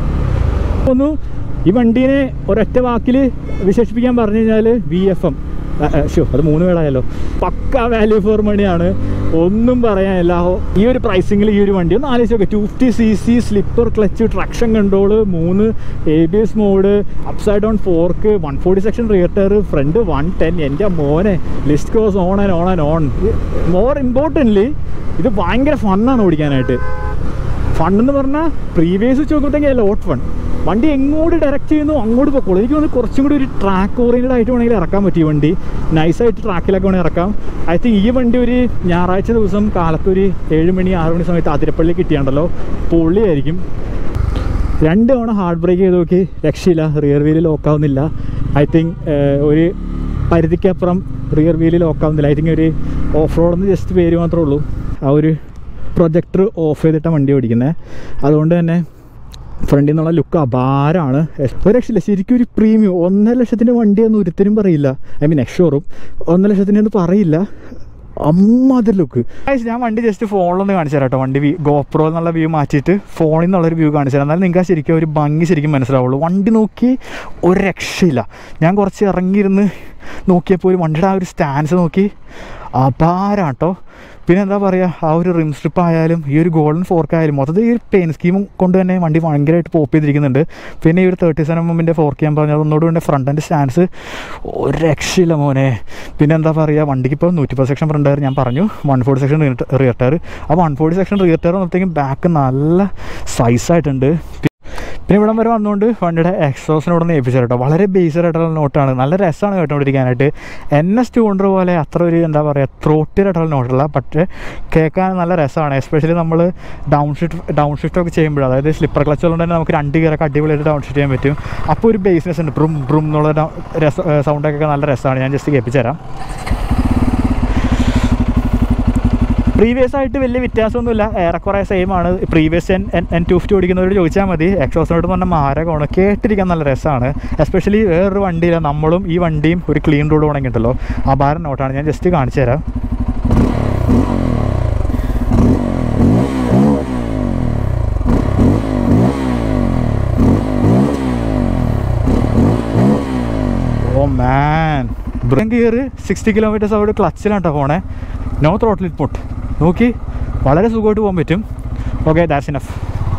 ഒന്ന് ഈ വണ്ടീനെ ഒരൊറ്റ വാക്കിൽ വിശേഷിപ്പിക്കാൻ പറഞ്ഞു കഴിഞ്ഞാൽ വി എഫ് എം ഷോ അത് മൂന്ന് വേടായല്ലോ പക്ക വാല്യൂ ഫോർ മണിയാണ് ഒന്നും പറയാനില്ല ഹോ, ഈ ഒരു പ്രൈസിങ്ങിൽ ഈ ഒരു വണ്ടി ഒന്ന് ആലോചിച്ച് നോക്കുക two fifty C C slipper clutch traction control മൂന്ന് A B S mode upside down fork one forty section rear tyre front one ten എൻ്റെ മോനെ list goes on and on and on more importantly ഇത് ഭയങ്കര ഫണ്ണാണ് ഓടിക്കാനായിട്ട് ഫണ്ട് എന്ന് പറഞ്ഞാൽ പ്രീവിയസ് വെച്ച് നോക്കുമ്പോഴത്തേക്ക് ലോട്ട് ഫൺ വണ്ടി എങ്ങോട്ട് ഡയറക്റ്റ് ചെയ്യുന്നു അങ്ങോട്ട് പൊക്കോളൂ എനിക്ക് തോന്നുന്നു കുറച്ചും കൂടി ഒരു ട്രാക്ക് ഓറിയൻറ്റഡ് ആയിട്ട് വേണമെങ്കിൽ ഇറക്കാൻ പറ്റും ഈ വണ്ടി നൈസായിട്ട് ട്രാക്കിലൊക്കെ വേണമെങ്കിൽ ഇറക്കാം ഐ തിങ്ക് ഈ വണ്ടി ഒരു ഞായറാഴ്ച ദിവസം കാലത്ത് ഒരു ഏഴ് മണി ആറ് മണി സമയത്ത് അതിരപ്പള്ളി കിട്ടിയാണ്ടല്ലോ പൊള്ളിയായിരിക്കും രണ്ട് തവണ ഹാർഡ് ബ്രേക്ക് ചെയ്ത് നോക്കി രക്ഷയില്ല റിയർ വീല് ലോക്കാവുന്നില്ല ഐ തിങ്ക് ഒരു പരിധിക്കപ്പുറം റിയർ വീല് ലോക്കാവുന്നില്ല ഐ തിങ്ക് ഒരു ഓഫ് റോഡെന്ന് ജസ്റ്റ് പേര് മാത്രമേ ഉള്ളൂ ആ ഒരു പ്രൊജക്ടർ ഓഫ് ചെയ്തിട്ട വണ്ടി ഓടിക്കുന്നത് അതുകൊണ്ട് തന്നെ ഫ്രണ്ടിൽ നിന്നുള്ള ലുക്ക് അപാരമാണ് ഒരു രക്ഷയില്ല ശരിക്കും ഒരു പ്രീമിയം ഒന്നര ലക്ഷത്തിൻ്റെ വണ്ടിയൊന്നും ഒരുത്തരും പറയില്ല ഐ മീൻ എക്ഷോറും ഒന്നര ലക്ഷത്തിൻ്റെ ഒന്നും പറയില്ല അമ്മാതിരി ലുക്ക് ഞാൻ വണ്ടി ജസ്റ്റ് ഫോണിലൊന്ന് കാണിച്ചു തരാം കേട്ടോ വണ്ടി വ്യൂ ഗോപ്രോ എന്നുള്ള വ്യൂ മാറ്റിയിട്ട് ഫോണിൽ നിന്നുള്ളൊരു വ്യൂ കാണിച്ചു തരാം എന്നാലും നിങ്ങൾക്ക് ആ ശരിക്കും ഒരു ഭംഗി ശരിക്കും മനസ്സിലാവുള്ളൂ വണ്ടി നോക്കി ഒരു രക്ഷയില്ല ഞാൻ കുറച്ച് ഇറങ്ങിയിരുന്ന് നോക്കിയപ്പോൾ ഒരു വണ്ടിയുടെ ആ ഒരു സ്റ്റാൻസ് നോക്കി അപാരം കേട്ടോ പിന്നെ എന്താ പറയുക ആ ഒരു റിം സ്ട്രിപ്പ് ആയാലും ഈ ഒരു ഗോൾഡൻ ഫോർക്ക് ആയാലും മൊത്തത്തിൽ ഈ ഒരു പെയിൻ സ്കീമും കൊണ്ട് തന്നെ വണ്ടി ഭയങ്കരമായിട്ട് പോപ്പ് ചെയ്തിരിക്കുന്നുണ്ട് പിന്നെ ഈ ഒരു തേർട്ടി സെവൻ എമ്മിൻ്റെ ഫോർക്ക് ഞാൻ പറഞ്ഞത് ഒന്നുകൂടി എൻ്റെ ഫ്രണ്ട് എൻ്റെ സ്റ്റാൻസ് ഒരു രക്ഷയില്ല മോനെ പിന്നെ എന്താ പറയുക വണ്ടിക്ക് ഇപ്പോൾ നൂറ്റി പത്ത് സെക്ഷൻ ഫ്രണ്ട് ടയർ ഞാൻ പറഞ്ഞു one forty section rear tyre ആ one forty section rear tyre വന്നപ്പോഴത്തേക്കും ബാക്ക് നല്ല സൈസായിട്ടുണ്ട് പിന്നെ ഇവിടം വരെ വന്നുകൊണ്ട് വണ്ടിയുടെ എക്സോസിനോട് ഒന്ന് ഏൽപ്പിച്ചു കേട്ടോ വളരെ ബേസ്ഡ് ആയിട്ടുള്ള നോട്ടാണ് നല്ല രസമാണ് കേട്ടോണ്ടിരിക്കാനായിട്ട് എൻ എസ് ടു ഹൺഡ്രഡ് പോലെ അത്ര ഒരു എന്താ പറയുക ത്രോട്ടിൽ ആയിട്ടുള്ള നോട്ടല്ല പക്ഷേ കേൾക്കാൻ നല്ല രസമാണ് എസ്പെഷ്യലി നമ്മൾ ഡൗൺ ഷിഫ്റ്റ് ഡൗൺ ഷിഫ്റ്റ് ഒക്കെ ചെയ്യുമ്പോൾ അതായത് സ്ലിപ്പർ ക്ലച്ച് ഉള്ളതുകൊണ്ട് തന്നെ നമുക്ക് രണ്ട് ഗിയറൊക്കെ അടിപൊളിയായിട്ട് ഡൗൺ ഷിഫ്റ്റ് ചെയ്യാൻ പറ്റും അപ്പോൾ ഒരു ബേസ്നെസ് ഉണ്ട് ബ്രും ബ്രും എന്നുള്ള ഡൗ- രസ സൗണ്ടൊക്കെ നല്ല രസമാണ് ഞാൻ ജസ്റ്റ് കേൾപ്പിച്ചു തരാം പ്രീവിയസ് ആയിട്ട് വലിയ വ്യത്യാസമൊന്നുമില്ല ഏറെക്കുറെ സെയിം ആണ് previous N N two fifty ഓടിക്കുന്നവരോട് ചോദിച്ചാൽ മതി എക്സോസിനോട് പറഞ്ഞ മാരകമാണ് കേട്ടിരിക്കാൻ നല്ല രസമാണ് എസ്പെഷ്യലി വേറൊരു വണ്ടിയില്ല നമ്മളും ഈ വണ്ടിയും ഒരു ക്ലീൻ റോഡ് ഉണങ്ങിയിട്ടുണ്ടല്ലോ ആ ഭാരം നോട്ടാണ് ഞാൻ ജസ്റ്റ് കാണിച്ചു തരാം oh man brake gear sixty kilometres അവിടെ ക്ലച്ചിലാണ് കേട്ടോ പോണേ നോ ത്രോട്ടിൽ ഇൻപുട്ട് നോക്കി വളരെ സുഖമായിട്ട് പോകാൻ പറ്റും ഓക്കെ ദാറ്റ്സ് ഇനഫ്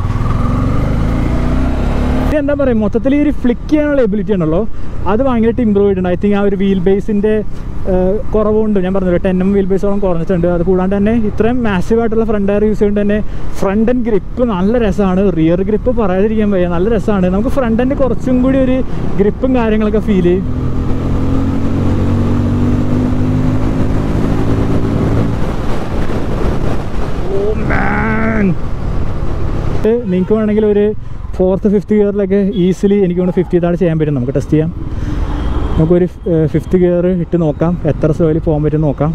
എന്താ പറയുക മൊത്തത്തിൽ ഈ ഒരു ഫ്ലിക്ക് ചെയ്യാനുള്ള എബിലിറ്റി ഉണ്ടല്ലോ അത് ഭയങ്കരമായിട്ട് ഇമ്പ്രൂവ് ചെയ്തിട്ടുണ്ട് ഐ തിങ്ക് ആ ഒരു വീൽ ബേസിൻ്റെ കുറവുണ്ട് ഞാൻ പറഞ്ഞല്ലോ ടെൻ എം വീൽ ബേസോളം കുറഞ്ഞിട്ടുണ്ട് അത് കൂടാണ്ട് തന്നെ ഇത്രയും മാസീവ് ആയിട്ടുള്ള ഫ്രണ്ട് ടയർ യൂസ് ചെയ്യുന്നത് തന്നെ ഫ്രണ്ട് ആൻഡ് ഗ്രിപ്പ് നല്ല രസമാണ് റിയർ ഗ്രിപ്പ് പറയാതിരിക്കാൻ വയ്യ നല്ല രസമാണ് നമുക്ക് ഫ്രണ്ട് ആൻഡ് കുറച്ചും കൂടി ഒരു ഗ്രിപ്പും കാര്യങ്ങളൊക്കെ ഫീൽ ചെയ്യും ഓ മാൻ നിങ്ങൾക്ക് വേണമെങ്കിൽ ഒരു ഫോർത്ത് ഫിഫ്ത്ത് ഇയറിലൊക്കെ ഈസിലി എനിക്ക് തോന്നുന്നു ഫിഫ്റ്റി താഴെ ചെയ്യാൻ പറ്റും നമുക്ക് ടെസ്റ്റ് ചെയ്യാം നമുക്കൊരു ഫിഫ്ത്ത് ഗിയർ ഇട്ട് നോക്കാം എത്ര സ്ലോയിൽ പോകാൻ പറ്റും നോക്കാം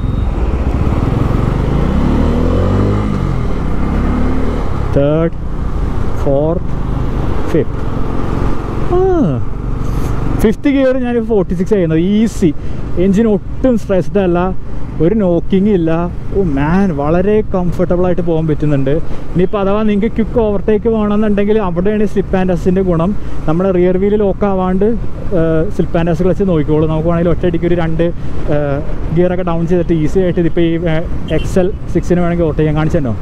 തേർഡ് ഫോർത്ത് ഫിഫ്ത്ത് ആ ഫിഫ്ത്ത് ഗിയർ ഞാൻ ഫോർട്ടി സിക്സ് ചെയ്യുന്നത് ഈസി എൻജിൻ ഒട്ടും സ്ട്രെസ്ഡ് അല്ല ഒരു നോക്കിംഗ് ഇല്ല ഓ മാൻ വളരെ കംഫർട്ടബിൾ ആയിട്ട് പോകാൻ പറ്റുന്നുണ്ട് ഇനിയിപ്പോൾ അഥവാ നിങ്ങൾക്ക് ക്വിക്ക് ഓവർടേക്ക് വേണമെന്നുണ്ടെങ്കിൽ അവിടെയാണ് സ്ലിപ്പ് ആൻഡ് ഡസ്റ്റിൻ്റെ ഗുണം നമ്മുടെ റിയർ വീലിൽ ലോക്ക് ആവാണ്ട് സ്ലിപ്പ് ആൻഡ് ഡസ്റ്റ് ക്ലച്ച് നോക്കിക്കോളൂ നമുക്ക് വേണമെങ്കിൽ ഒറ്റയടിക്ക് ഒരു രണ്ട് ഗിയറൊക്കെ ഡൗൺ ചെയ്തിട്ട് ഈസി ആയിട്ട് ഇതിപ്പോൾ ഈ എക്സൽ സിക്സിന് വേണമെങ്കിൽ ഓവർടേക്ക് ചെയ്യാൻ കാണിച്ചോ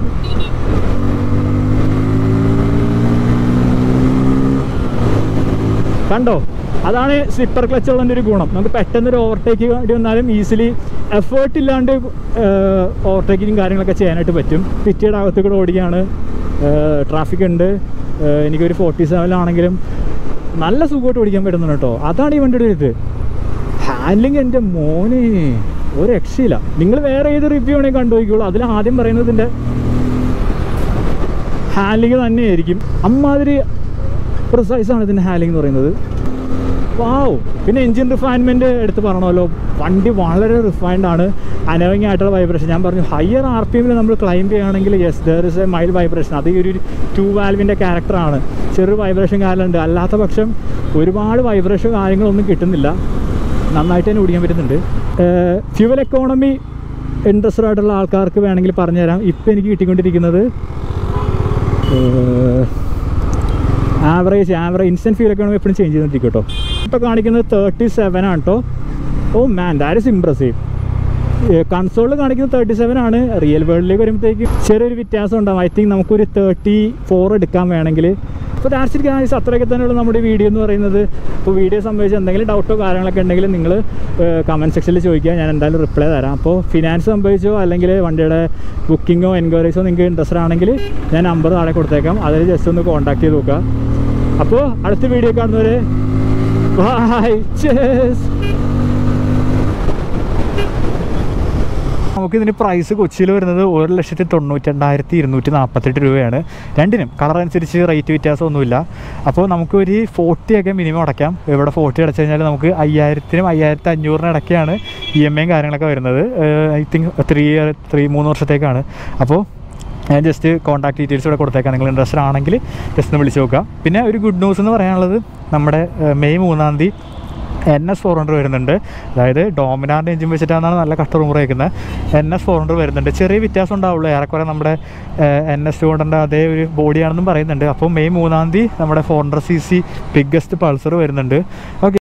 കണ്ടോ അതാണ് സ്ലിപ്പർ ക്ലച്ച് ഉള്ളതിൻ്റെ ഒരു ഗുണം നമുക്ക് പെട്ടെന്ന് ഒരു ഓവർടേക്ക് വേണ്ടി വന്നാലും ഈസിലി എഫേർട്ട് ഇല്ലാണ്ട് ഓവർടേക്കിങ്ങും കാര്യങ്ങളൊക്കെ ചെയ്യാനായിട്ട് പറ്റും സിറ്റിയുടെ അകത്ത് കൂടെ ഓടിക്കുകയാണ് ട്രാഫിക് ഉണ്ട് ഏഹ് എനിക്കൊരു ഫോർട്ടി സെവനിലാണെങ്കിലും നല്ല സുഖമായിട്ട് ഓടിക്കാൻ പറ്റുന്നുണ്ട് കേട്ടോ അതാണ് ഈ വണ്ടിയുടെ ഒരു ഇത് ഹാൻഡ്ലിങ് എൻ്റെ മോനെ ഒരു രക്ഷയില്ല നിങ്ങൾ വേറെ ഏത് റിവ്യൂ ആണെങ്കിൽ കണ്ടുപോയിക്കോളൂ അതിൽ ആദ്യം പറയുന്നത് ഇതിൻ്റെ ഹാൻഡ്ലിങ് തന്നെയായിരിക്കും അമ്മാതിരി പ്രിസൈസാണ് ഇതിൻ്റെ ഹാൻഡ്ലിംഗ് എന്ന് പറയുന്നത് വാവ് പിന്നെ എൻജിൻ റിഫൈൻമെൻറ്റ് എടുത്ത് പറഞ്ഞല്ലോ വണ്ടി വളരെ റിഫൈൻഡ് ആണ് അനവിങ് ആയിട്ടുള്ള വൈബ്രേഷൻ ഞാൻ പറഞ്ഞു ഹയർ ആർ പി എമ്മിൽ നമ്മൾ ക്ലൈംബ് ചെയ്യുകയാണെങ്കിൽ yes there is a mild vibration അത് ഈ ഒരു ടു വാൽവിൻ്റെ ക്യാരക്ടറാണ് ചെറു വൈബ്രേഷൻ കാര്യമുണ്ട് അല്ലാത്ത പക്ഷം ഒരുപാട് വൈബ്രേഷൻ കാര്യങ്ങളൊന്നും കിട്ടുന്നില്ല നന്നായിട്ട് തന്നെ ഓടിക്കാൻ പറ്റുന്നുണ്ട് ഫ്യൂവൽ എക്കോണമി ഇൻട്രസ്റ്റഡ് ആയിട്ടുള്ള ആൾക്കാർക്ക് വേണമെങ്കിൽ പറഞ്ഞുതരാം ഇപ്പം എനിക്ക് കിട്ടിക്കൊണ്ടിരിക്കുന്നത് average average instant fuel economy എപ്പോഴും ചേഞ്ച് ചെയ്തിരിക്കും കേട്ടോ ഇപ്പോൾ കാണിക്കുന്നത് തേർട്ടി സെവൻ ആണ് കേട്ടോ oh man that is impressive കൺസോളിൽ കാണിക്കുന്നത് തേർട്ടി സെവൻ ആണ് റിയൽ വേൾഡിലേക്ക് വരുമ്പോഴത്തേക്ക് ചെറിയൊരു വ്യത്യാസം ഉണ്ടാവും ഐ തിങ്ക് നമുക്കൊരു തേർട്ടി ഫോർ എടുക്കാൻ വേണമെങ്കിൽ അപ്പോൾ ദാറ്റ്സ് ഇറ്റ് ഗായ്സ് അത്രയൊക്കെ തന്നെയുള്ള നമ്മുടെ വീഡിയോ എന്ന് പറയുന്നത് ഇപ്പോൾ വീഡിയോ സംബന്ധിച്ച് എന്തെങ്കിലും ഡൗട്ടോ കാര്യങ്ങളൊക്കെ ഉണ്ടെങ്കിൽ നിങ്ങൾ കമൻറ്റ് സെക്ഷനിൽ ചോദിക്കുക ഞാൻ എന്തായാലും റിപ്ലൈ തരാം അപ്പോൾ ഫിനാൻസ് സംബന്ധിച്ചോ അല്ലെങ്കിൽ വണ്ടിയുടെ ബുക്കിങ്ങോ എൻക്വയറീസോ നിങ്ങൾക്ക് ഇൻട്രസ്റ്റ് ആണെങ്കിൽ ഞാൻ നമ്പർ താഴെ കൊടുത്തേക്കാം അതിൽ ജസ്റ്റ് ഒന്ന് കോൺടാക്ട് ചെയ്ത് നോക്കുക അപ്പോൾ അടുത്ത വീഡിയോ കാണുന്നവരെ ബൈ ചേസ് നമുക്കിതിന് പ്രൈസ് കൊച്ചിയിൽ വരുന്നത് ഒരു ലക്ഷത്തി തൊണ്ണൂറ്റെണ്ണായിരത്തി ഇരുന്നൂറ്റി നാൽപ്പത്തെട്ട് രൂപയാണ് രണ്ടിനും കളർ അനുസരിച്ച് റേറ്റ് വ്യത്യാസമൊന്നുമില്ല അപ്പോൾ നമുക്ക് ഒരു ഫോർട്ടി ഒക്കെ മിനിമം അടയ്ക്കാം ഇവിടെ ഫോർട്ടി അടച്ചു കഴിഞ്ഞാൽ നമുക്ക് അയ്യായിരത്തിനും അയ്യായിരത്തി അഞ്ഞൂറിനും ഇടയ്ക്കാണ് ഇ എം ഐയും കാര്യങ്ങളൊക്കെ വരുന്നത് I think three year three മൂന്ന് വർഷത്തേക്കാണ് അപ്പോൾ ഞാൻ ജസ്റ്റ് കോൺടാക്ട് ഡീറ്റെയിൽസ് ഇവിടെ കൊടുത്തേക്കാം നിങ്ങൾ ഇൻട്രസ്റ്റഡ് ആണെങ്കിൽ ജസ്റ്റ് ഒന്ന് വിളിച്ച് നോക്കുക പിന്നെ ഒരു ഗുഡ് ന്യൂസ് എന്ന് പറയാനുള്ളത് നമ്മുടെ ഏഹ്, മെയ് മൂന്നാം തീയതി എൻ എസ് ഫോർ ഹൺഡ്രഡ് വരുന്നുണ്ട് അതായത് ഡോമിനാറിൻ്റെ എഞ്ചിൻ വെച്ചിട്ടാണ് നല്ല കട്ട റൂമർ വയ്ക്കുന്നത് എൻ എസ് ഫോർ ഹൺഡ്രഡ് വരുന്നുണ്ട് ചെറിയ വ്യത്യാസം ഉണ്ടാവുള്ളൂ ഏറെക്കുറെ നമ്മുടെ എൻ എസ് ടു ഹൺഡ്രഡിൻ്റെ അതേ ഒരു ബോഡിയാണെന്നും പറയുന്നുണ്ട് അപ്പോൾ മെയ് മൂന്നാം തീയതി നമ്മുടെ four hundred C C biggest Pulsar വരുന്നുണ്ട് ഓക്കെ